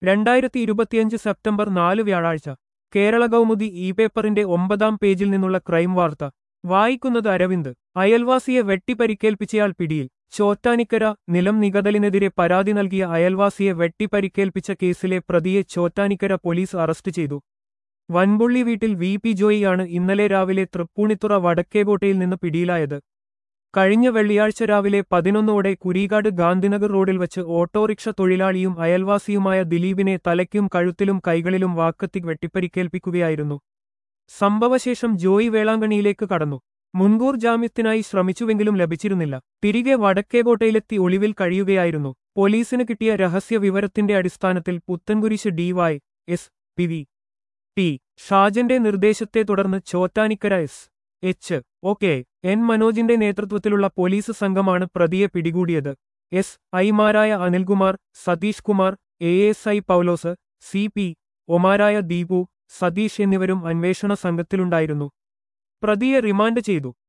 രണ്ടായിരത്തി ഇരുപത്തിയഞ്ച് സെപ്റ്റംബർ നാല് വ്യാഴാഴ്ച കേരള കൗമുദി ഇ പേപ്പറിന്റെ ഒമ്പതാം പേജിൽ നിന്നുള്ള ക്രൈം വാർത്ത വായിക്കുന്നത് അരവിന്ദ് അയൽവാസിയെ വെട്ടിപ്പരിക്കേൽപ്പിച്ചയാൾ പിടിയിൽ ചോറ്റാനിക്കര നിലം നികതലിനെതിരെ പരാതി നൽകിയ അയൽവാസിയെ വെട്ടിപ്പരിക്കേൽപ്പിച്ച കേസിലെ പ്രതിയെ ചോറ്റാനിക്കര പോലീസ് അറസ്റ്റ് ചെയ്തു വൻപുള്ളി വീട്ടിൽ വി പി ജോയിയാണ് ഇന്നലെ രാവിലെ തൃപ്പൂണിത്തുറ വടക്കേകോട്ടയിൽ നിന്ന് പിടിയിലായത് കഴിഞ്ഞ വെള്ളിയാഴ്ച രാവിലെ പതിനൊന്നോടെ കുരീകാട് ഗാന്ധിനഗർ റോഡിൽ വച്ച് ഓട്ടോറിക്ഷ തൊഴിലാളിയും അയൽവാസിയുമായ ദിലീപിനെ തലയ്ക്കും കഴുത്തിലും കൈകളിലും വാക്കത്തി വെട്ടിപ്പരിക്കേൽപ്പിക്കുകയായിരുന്നു സംഭവശേഷം ജോയി വേളാങ്കണിയിലേക്ക് കടന്നു മുൻകൂർ ജാമ്യത്തിനായി ശ്രമിച്ചുവെങ്കിലും ലഭിച്ചിരുന്നില്ല തിരികെ വടക്കേകോട്ടയിലെത്തി ഒളിവിൽ കഴിയുകയായിരുന്നു പോലീസിന് കിട്ടിയ രഹസ്യ വിവരത്തിന്റെ അടിസ്ഥാനത്തിൽ Puthenkurish DY S P V T ഷാജന്റെ നിർദ്ദേശത്തെ തുടർന്ന് Chottanikkara S H O N മനോജിന്റെ നേതൃത്വത്തിലുള്ള പോലീസ് സംഘമാണ് പ്രതിയെ പിടികൂടിയത് എസ് ഐമാരായ Anilkumar Satheesh Kumar A S I Paulose C P ഒമാരായ ദീപു സതീഷ് എന്നിവരും അന്വേഷണ സംഘത്തിലുണ്ടായിരുന്നു പ്രതിയെ റിമാൻഡ് ചെയ്തു